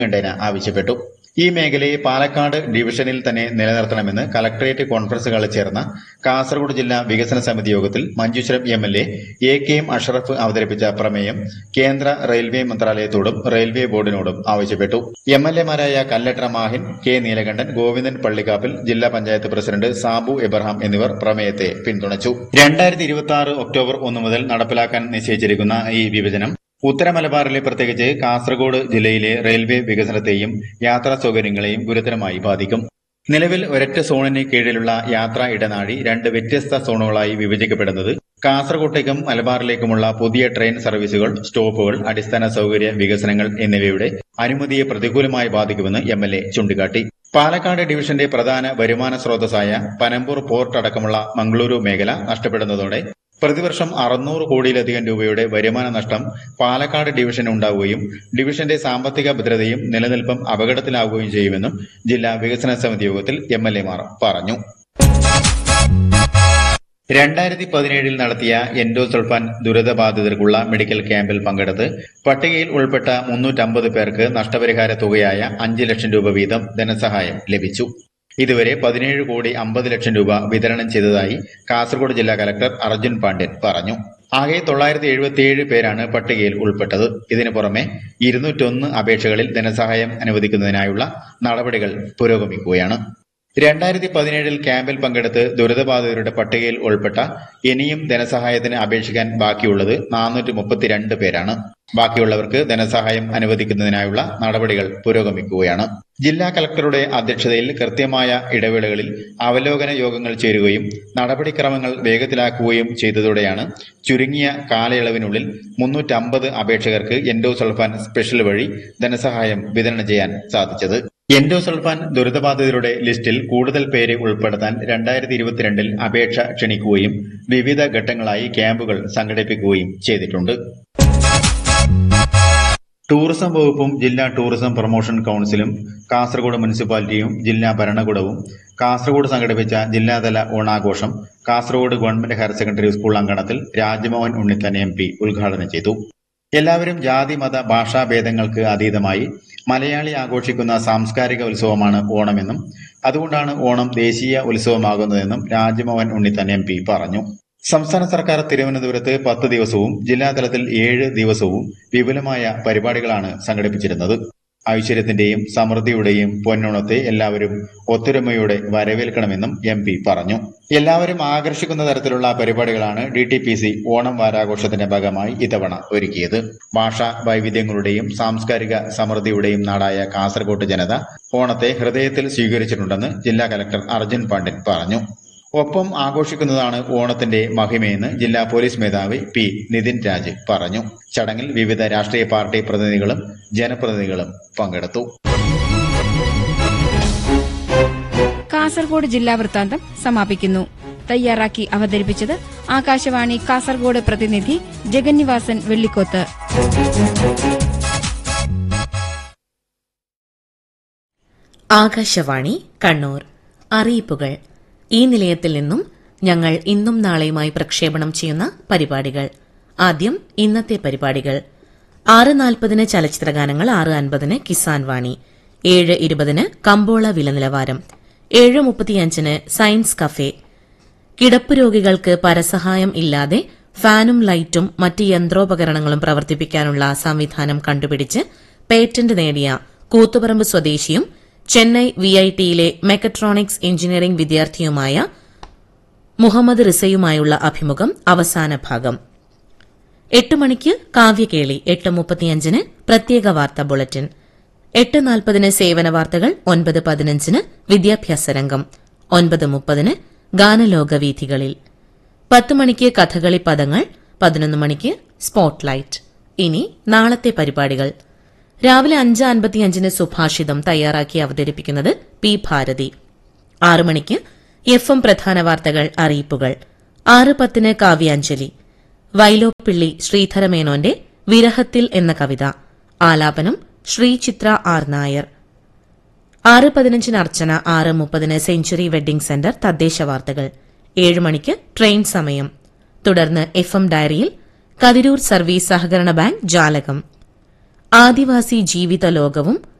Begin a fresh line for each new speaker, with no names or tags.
ഖണ്ഡേന ആവശ്യപ്പെട്ടു ഈ മേഖലയെ പാലക്കാട് ഡിവിഷനിൽ തന്നെ നിലനിർത്തണമെന്ന് കലക്ടറേറ്റ് കോൺഫറൻസ് ഹാളിൽ ചേർന്ന കാസർഗോഡ് ജില്ലാ വികസന സമിതി യോഗത്തിൽ Manjeshwaram M L A A K M Ashraf അവതരിപ്പിച്ച പ്രമേയം കേന്ദ്ര റെയിൽവേ മന്ത്രാലയത്തോടും റെയിൽവേ ബോർഡിനോടും ആവശ്യപ്പെട്ടു എം എൽ എമാരായ കല്ലട്ര മാഹിൻ കെ നീലകണ്ഠൻ ഗോവിന്ദൻ പള്ളിക്കാപ്പിൽ ജില്ലാ പഞ്ചായത്ത് പ്രസിഡന്റ് സാബു എബ്രഹാം എന്നിവർ പ്രമേയത്തെ പിന്തുണച്ചു രണ്ടായിരത്തി ഇരുപത്തി ആറ് ഒക്ടോബർ ഒന്ന് മുതൽ നടപ്പിലാക്കാൻ നിശ്ചയിച്ചിരിക്കുന്ന ഈ വിഭജനം ഉത്തര മലബാറിലെ പ്രത്യേകിച്ച് കാസർഗോഡ് ജില്ലയിലെ റെയിൽവേ വികസനത്തെയും യാത്രാ സൗകര്യങ്ങളെയും ഗുരുതരമായി ബാധിക്കും നിലവിൽ ഒരൊറ്റ സോണിന് കീഴിലുള്ള യാത്രാ ഇടനാഴി രണ്ട് വ്യത്യസ്ത സോണുകളായി വിഭജിക്കപ്പെടുന്നത് കാസർകോട്ടേക്കും മലബാറിലേക്കുമുള്ള പുതിയ ട്രെയിൻ സർവീസുകൾ സ്റ്റോപ്പുകൾ അടിസ്ഥാന സൗകര്യ വികസനങ്ങൾ എന്നിവയുടെ അനുമതിയെ പ്രതികൂലമായി ബാധിക്കുമെന്ന് എം എൽ എ ചൂണ്ടിക്കാട്ടി പാലക്കാട് ഡിവിഷന്റെ പ്രധാന വരുമാന സ്രോതസ്സായ പനമ്പൂർ പോർട്ട് അടക്കമുള്ള മംഗളൂരു മേഖല നഷ്ടപ്പെടുന്നതോടെ പ്രതിവർഷം അറുന്നൂറ് കോടിയിലധികം രൂപയുടെ വരുമാന നഷ്ടം പാലക്കാട് ഡിവിഷന് ഉണ്ടാവുകയും ഡിവിഷന്റെ സാമ്പത്തിക ഭദ്രതയും നിലനിൽപ്പും അപകടത്തിലാവുകയും ചെയ്യുമെന്നും ജില്ലാ വികസന സമിതി യോഗത്തിൽ എം എൽ എമാർ പറഞ്ഞു രണ്ടായിരത്തി പതിനേഴിൽ നടത്തിയ എൻഡോസൾഫാൻ ദുരിതബാധിതർക്കുള്ള മെഡിക്കൽ ക്യാമ്പിൽ പങ്കെടുത്ത് പട്ടികയിൽ ഉൾപ്പെട്ട മുന്നൂറ്റമ്പത് പേർക്ക് നഷ്ടപരിഹാര തുകയായ അഞ്ച് ലക്ഷം രൂപ വീതം ധനസഹായം ലഭിച്ചു ഇതുവരെ പതിനേഴ് കോടി അമ്പത് ലക്ഷം രൂപ വിതരണം ചെയ്തതായി കാസർഗോഡ് ജില്ലാ കലക്ടർ അർജുൻ പാണ്ഡ്യൻ പറഞ്ഞു ആകെ തൊള്ളായിരത്തി എഴുപത്തിയേഴ് പേരാണ് പട്ടികയിൽ ഉൾപ്പെട്ടത് ഇതിനു പുറമെ ഇരുന്നൂറ്റൊന്ന് അപേക്ഷകളിൽ ധനസഹായം അനുവദിക്കുന്നതിനായുള്ള നടപടികൾ പുരോഗമിക്കുകയാണ് രണ്ടായിരത്തി പതിനേഴിൽ ക്യാമ്പിൽ പങ്കെടുത്ത് ദുരിതബാധിതരുടെ പട്ടികയിൽ ഉൾപ്പെട്ട ഇനിയും ധനസഹായത്തിന് അപേക്ഷിക്കാൻ ബാക്കിയുള്ളത് നാനൂറ്റി മുപ്പത്തിരണ്ട് പേരാണ് ബാക്കിയുള്ളവർക്ക് ധനസഹായം അനുവദിക്കുന്നതിനായുള്ള നടപടികൾ പുരോഗമിക്കുകയാണ് ജില്ലാ കളക്ടറുടെ അധ്യക്ഷതയിൽ കൃത്യമായ ഇടവേളകളിൽ അവലോകന യോഗങ്ങൾ ചേരുകയും നടപടിക്രമങ്ങൾ വേഗത്തിലാക്കുകയും ചെയ്തതോടെയാണ് ചുരുങ്ങിയ കാലയളവിനുള്ളിൽ മുന്നൂറ്റമ്പത് അപേക്ഷകർക്ക് എൻഡോസൾഫാൻ സ്പെഷ്യൽ വഴി ധനസഹായം വിതരണം ചെയ്യാൻ സാധിച്ചത് എൻഡോസൾഫാൻ ദുരിതബാധിതരുടെ ലിസ്റ്റിൽ കൂടുതൽ പേരെ ഉൾപ്പെടുത്താൻ രണ്ടായിരത്തി ഇരുപത്തിരണ്ടിൽ അപേക്ഷ ക്ഷണിക്കുകയും വിവിധ ഘട്ടങ്ങളായി ക്യാമ്പുകൾ സംഘടിപ്പിക്കുകയും ചെയ്തിട്ടുണ്ട് ടൂറിസം വകുപ്പും ജില്ലാ ടൂറിസം പ്രൊമോഷൻ കൌൺസിലും കാസർഗോഡ് മുനിസിപ്പാലിറ്റിയും ജില്ലാ ഭരണകൂടവും കാസർഗോഡ് സംഘടിപ്പിച്ച ജില്ലാതല ഓണാഘോഷം Kasaragod government higher secondary school അങ്കണത്തിൽ രാജ്മോഹൻ ഉണ്ണിത്താൻ എം പി ഉദ്ഘാടനം ചെയ്തു എല്ലാവരും ജാതി മത ഭാഷാ ഭേദങ്ങൾക്ക് അതീതമായി മലയാളി ആഘോഷിക്കുന്ന സാംസ്കാരിക ഉത്സവമാണ് ഓണമെന്നും അതുകൊണ്ടാണ് ഓണം ദേശീയ ഉത്സവമാകുന്നതെന്നും രാജ്മോഹൻ ഉണ്ണിത്താൻ എം പി പറഞ്ഞു സംസ്ഥാന സർക്കാർ തിരുവനന്തപുരത്ത് പത്ത് ദിവസവും ജില്ലാതലത്തിൽ ഏഴ് ദിവസവും വിപുലമായ പരിപാടികളാണ് സംഘടിപ്പിച്ചിരുന്നത് ഐശ്വര്യത്തിന്റെയും സമൃദ്ധിയുടെയും പൊന്നോണത്തെ എല്ലാവരും ഒത്തൊരുമയോടെ വരവേൽക്കണമെന്നും എം പി പറഞ്ഞു എല്ലാവരും ആകർഷിക്കുന്ന തരത്തിലുള്ള പരിപാടികളാണ് D T P C Onam വാരാഘോഷത്തിന്റെ ഭാഗമായി ഇത്തവണ ഒരുക്കിയത് ഭാഷാ വൈവിധ്യങ്ങളുടെയും സാംസ്കാരിക സമൃദ്ധിയുടെയും നാടായ കാസർകോട്ട് ജനത ഓണത്തെ ഹൃദയത്തിൽ സ്വീകരിച്ചിട്ടുണ്ടെന്ന് ജില്ലാ കലക്ടർ അർജുൻ പാണ്ഡ്യൻ പറഞ്ഞു ഒപ്പം ആഘോഷിക്കുന്നതാണ് ഓണത്തിന്റെ മഹിമയെന്ന് ജില്ലാ പോലീസ് മേധാവി പി നിതിൻ രാജ് പറഞ്ഞു ചടങ്ങിൽ വിവിധ രാഷ്ട്രീയ പാർട്ടി പ്രതിനിധികളും ജനപ്രതിനിധികളും പങ്കെടുത്തു
കാസർഗോഡ് ജില്ലാ വൃത്താന്തം സമാപിക്കുന്നു തയ്യാറാക്കി അവതരിപ്പിച്ചത് ആകാശവാണി കാസർഗോഡ് പ്രതിനിധി ജഗന്നിവാസൻ വെള്ളിക്കോത്ത്
ആകാശവാണി കണ്ണൂർ അറിയിപ്പുകൾ ഈ നിലയത്തിൽ നിന്നും ഞങ്ങൾ ഇന്നും നാളെയുമായി പ്രക്ഷേപണം ചെയ്യുന്ന പരിപാടികൾ ആദ്യം ഇന്നത്തെ പരിപാടികൾ ആറ് നാൽപ്പതിന് ചലച്ചിത്രഗാനങ്ങൾ ആറ് അൻപതിന് കിസാൻ വാണി ഏഴ് ഇരുപതിന് കമ്പോള വില നിലവാരം ഏഴ് മുപ്പത്തിയഞ്ചിന് സയൻസ് കഫേ കിടപ്പ് രോഗികൾക്ക് പരസഹായം ഇല്ലാതെ ഫാനും ലൈറ്റും മറ്റ് യന്ത്രോപകരണങ്ങളും പ്രവർത്തിപ്പിക്കാനുള്ള സംവിധാനം കണ്ടുപിടിച്ച് പേറ്റന്റ് നേടിയ കൂത്തുപറമ്പ് സ്വദേശിയും ചെന്നൈ വിഐടിയിലെ മെക്കട്രോണിക്സ് എഞ്ചിനീയറിംഗ് വിദ്യാർത്ഥിയുമായ മുഹമ്മദ് റിസയുമായുള്ള അഭിമുഖം അവസാന ഭാഗം എട്ട് മണിക്ക് കാവ്യകേളി എട്ട് മുപ്പത്തിയഞ്ചിന് പ്രത്യേക വാർത്താ ബുള്ളറ്റിൻ എട്ട് നാൽപ്പതിന് സേവന വാർത്തകൾ ഒൻപത് പതിനഞ്ചിന് വിദ്യാഭ്യാസ രംഗം ഒൻപത് മുപ്പതിന് ഗാനലോകവീഥികളിൽ പത്ത് മണിക്ക് കഥകളി പദങ്ങൾ പതിനൊന്ന് മണിക്ക് സ്പോട്ട്ലൈറ്റ് ഇനി നാളത്തെ പരിപാടികൾ രാവിലെ അഞ്ച് അൻപത്തിയഞ്ചിന് സുഭാഷിതം തയ്യാറാക്കി അവതരിപ്പിക്കുന്നത് പി ഭാരതി ആറു മണിക്ക് എഫ് എം പ്രധാന വാർത്തകൾ അറിയിപ്പുകൾ ആറ് പത്തിന് കാവ്യാഞ്ജലി വൈലോപ്പിള്ളി ശ്രീധരമേനോന്റെ വിരഹത്തിൽ എന്ന കവിത ആലാപനം ശ്രീചിത്ര ആർ നായർ ആറ് പതിനഞ്ചിന് അർച്ചന ആറ് മുപ്പതിന് സെഞ്ചുറി വെഡ്ഡിംഗ് സെന്റർ തദ്ദേശ വാർത്തകൾ ഏഴ് മണിക്ക് ട്രെയിൻ സമയം തുടർന്ന് എഫ് എം ഡയറിയിൽ കതിരൂർ സർവീസ് സഹകരണ ബാങ്ക് ജാലകം ആദിവാസി ജീവിത ലോകവും